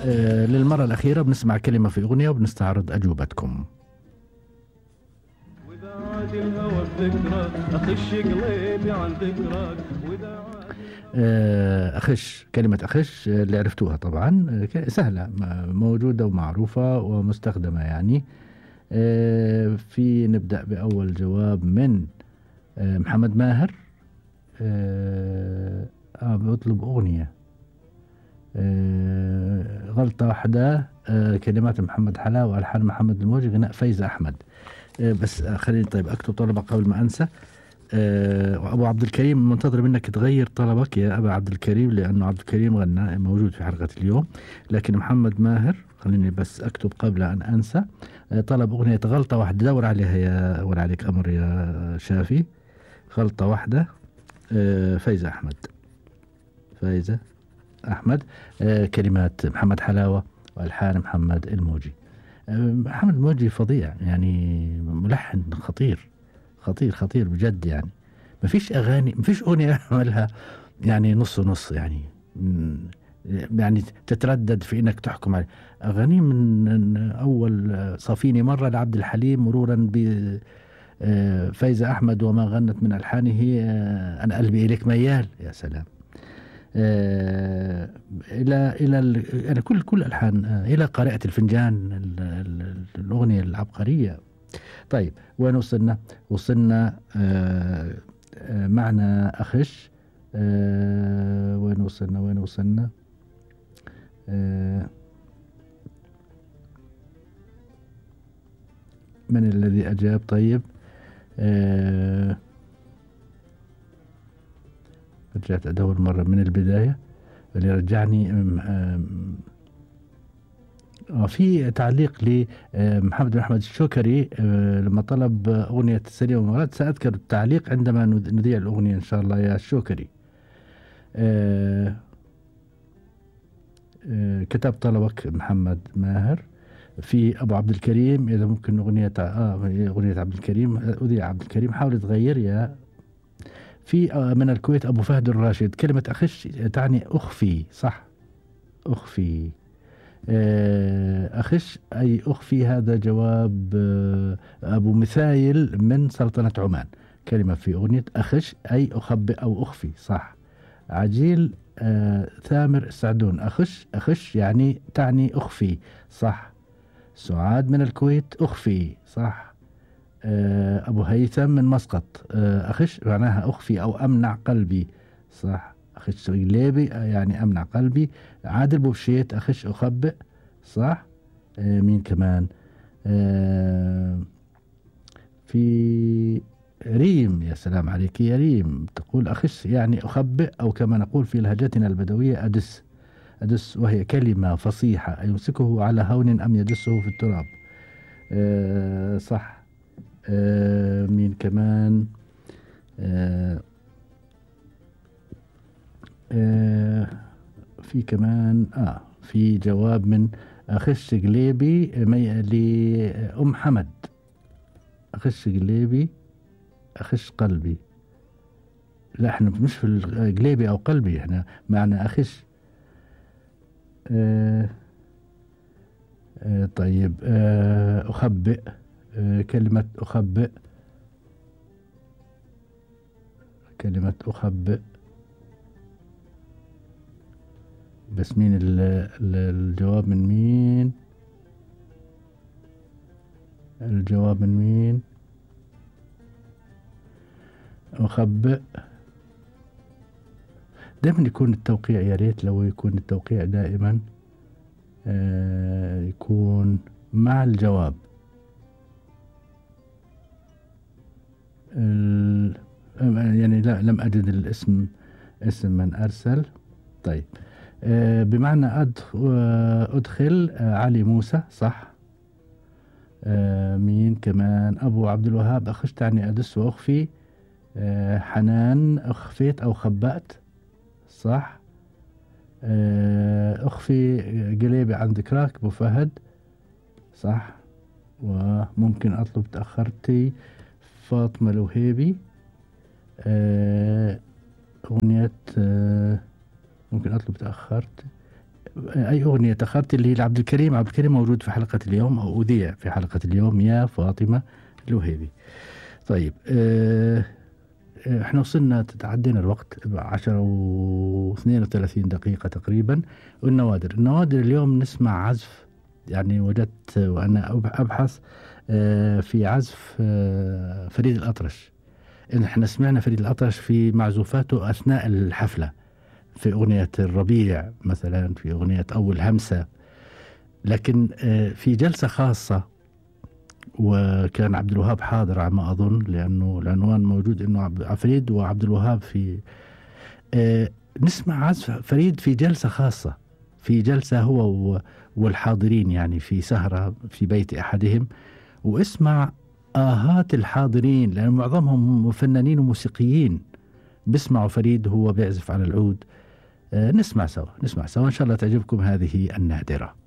آه، للمرة الأخيرة بنسمع كلمة في أغنية وبنستعرض أجوبتكم وإذا عاد الهوى بذكرى أخش قلبي عن ذكراك وإذا عاد آه، أخش كلمة أخش آه، اللي عرفتوها طبعا آه، ك- سهلة م- موجودة ومعروفة ومستخدمة يعني آه، في نبدأ بأول جواب من آه، محمد ماهر آه آه، بيطلب أغنية آه غلطة واحدة آه كلمات محمد حلاوة وألحان محمد الموجي غناء فايزة أحمد آه بس آه خليني طيب أكتب طلبة قبل ما أنسى آه وأبو عبد الكريم منتظر منك تغير طلبك يا أبا عبد الكريم لأنه عبد الكريم غنى موجود في حلقة اليوم لكن محمد ماهر خليني بس أكتب قبل أن أنسى آه طلب أغنية غلطة واحدة دور عليها يا ولا عليك أمر يا شافي غلطة واحدة آه فايزة أحمد فايزة أحمد آه كلمات محمد حلاوة وألحان محمد الموجي آه محمد الموجي فظيع يعني ملحن خطير خطير خطير بجد يعني ما فيش أغاني ما فيش أغنية عملها يعني نص نص يعني مم، يعني تتردد في انك تحكم عليه اغاني من اول صافيني مره لعبد الحليم مرورا ب آه، فايزة أحمد وما غنت من ألحانه آه، أنا قلبي إليك ميال يا سلام آه، إلى إلى ال- يعني كل كل ألحان آه، إلى قارئة الفنجان ال- ال- الأغنية العبقرية طيب وين وصلنا؟ وصلنا آه، آه، معنى أخش آه، وين وصلنا؟ وين وصلنا؟ آه، من الذي أجاب طيب؟ آه، رجعت أدور مرة من البداية اللي رجعني أم- أم- آه، في تعليق لمحمد بن أحمد الشوكري آه، لما طلب أغنية السليم والمراد سأذكر التعليق عندما نذ- نذيع الأغنية إن شاء الله يا الشوكري آه، آه، كتب طلبك محمد ماهر في ابو عبد الكريم اذا ممكن اغنيه اه اغنيه عبد الكريم اذيع عبد الكريم حاول تغير يا في آه، من الكويت ابو فهد الراشد كلمه اخش تعني اخفي صح اخفي آه، اخش اي اخفي هذا جواب آه، ابو مثايل من سلطنه عمان كلمه في اغنيه اخش اي اخبئ او اخفي صح عجيل آه، ثامر السعدون اخش اخش يعني تعني اخفي صح سعاد من الكويت أخفي صح آه، أبو هيثم من مسقط آه، أخش معناها أخفي أو أمنع قلبي صح أخش غليبي آه، يعني أمنع قلبي عادل بوشيت أخش أخبئ صح آه، مين كمان آه، في ريم يا سلام عليك يا ريم تقول أخش يعني أخبئ أو كما نقول في لهجتنا البدوية أدس أدس وهي كلمة فصيحة أيمسكه على هون أم يدسه في التراب أه صح أه مين كمان أه أه في كمان آه في جواب من أخش قليبي مي- لأم حمد أخش قليبي أخش قلبي لا احنا مش في القليبي أو قلبي احنا معنى أخش آه آه طيب آه أخبئ آه كلمة أخبئ كلمة أخبئ بس مين ال- ال- الجواب من مين الجواب من مين أخبئ دائما يكون التوقيع يا ريت لو يكون التوقيع دائما آه، يكون مع الجواب ال- يعني لا لم أجد الاسم اسم من أرسل طيب آه، بمعنى أدخ- آه، أدخل آه، علي موسى صح آه، مين كمان أبو عبد الوهاب أخش تعني أدس وأخفي آه، حنان أخفيت أو خبأت صح آه، أخفي قليبي عن ذكراك أبو فهد صح وممكن أطلب تأخرتي فاطمة الوهيبي آه، أغنية آه، ممكن أطلب تأخرت اي اغنيه تخبت اللي هي لعبد الكريم عبد الكريم موجود في حلقه اليوم او اذيع في حلقه اليوم يا فاطمه الوهيبي طيب آه، آه، احنا وصلنا تعدينا الوقت 10 و 32 دقيقة تقريبا والنوادر النوادر اليوم نسمع عزف يعني وجدت وانا أب- ابحث آه، في عزف آه، فريد الأطرش إن احنا سمعنا فريد الأطرش في معزوفاته أثناء الحفلة في أغنية الربيع مثلا في أغنية أول همسة لكن آه، في جلسة خاصة وكان عبد الوهاب حاضر على ما أظن لأنه العنوان موجود أنه عبد- فريد وعبد الوهاب في آه، نسمع عزف فريد في جلسة خاصة في جلسة هو و- والحاضرين يعني في سهرة في بيت أحدهم واسمع آهات الحاضرين لأن معظمهم فنانين وموسيقيين بيسمعوا فريد وهو بيعزف على العود آه، نسمع سوا نسمع سوا إن شاء الله تعجبكم هذه النادرة